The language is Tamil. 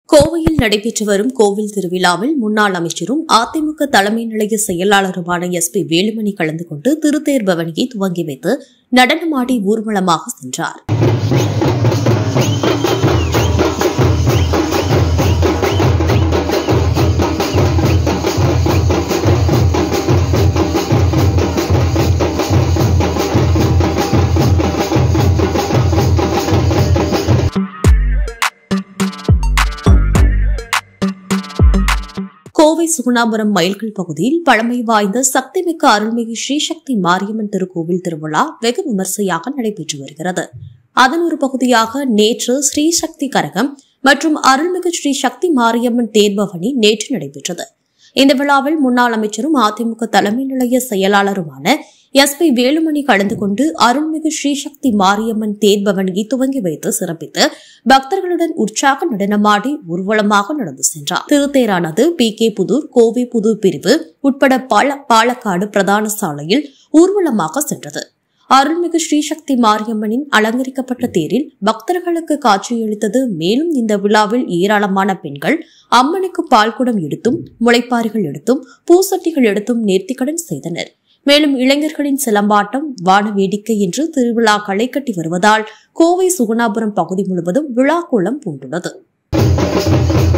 கோவையில் நடைபெற்று வரும் கோவில் திருவிழாவில் முன்னாள் அமைச்சரும் அதிமுக தலைமை நிலைய செயலாளருமான எஸ் பி வேலுமணி கலந்து கொண்டு திருத்தேர் பவனியை துவங்கி வைத்து நடனமாடி ஊர்வலமாக சென்றார் கோவை சுகுணாபுரம் மயில்கள் பகுதியில் பழமை வாய்ந்த சக்திமிக்க அருள்மிகு ஸ்ரீசக்தி மாரியம்மன் திருக்கோவில் திருவிழா வெகு விமர்சையாக நடைபெற்று வருகிறது அதன் ஒரு பகுதியாக நேற்று ஸ்ரீசக்தி கரகம் மற்றும் அருள்மிகு ஸ்ரீ சக்தி மாரியம்மன் தேர்பவனி நேற்று நடைபெற்றது இந்த விழாவில் முன்னாள் அமைச்சரும் அதிமுக தலைமை நிலைய செயலாளருமான எஸ் பி வேலுமணி கலந்து கொண்டு அருள்மிகு ஸ்ரீசக்தி மாரியம்மன் தேர்பவனியை துவங்கி வைத்து சிறப்பித்து பக்தர்களுடன் உற்சாக நடனமாடி ஊர்வலமாக நடந்து சென்றார் திருத்தேரானது பி கே புதூர் கோவை புதூர் பிரிவு உட்பட பால பாலக்காடு பிரதான சாலையில் ஊர்வலமாக சென்றது அருள்மிகு ஸ்ரீசக்தி மாரியம்மனின் அலங்கரிக்கப்பட்ட தேரில் பக்தர்களுக்கு காட்சியளித்தது மேலும் இந்த விழாவில் ஏராளமான பெண்கள் அம்மனுக்கு பால்குடம் எடுத்தும் முளைப்பாறுகள் எடுத்தும் பூசட்டிகள் எடுத்தும் நேர்த்திக்கடன் செய்தனர் மேலும் இளைஞர்களின் சிலம்பாட்டம் வான வேடிக்கை என்று திருவிழா களை கட்டி வருவதால் கோவை சுகுணாபுரம் பகுதி முழுவதும் விழா கோலம் பூண்டுள்ளது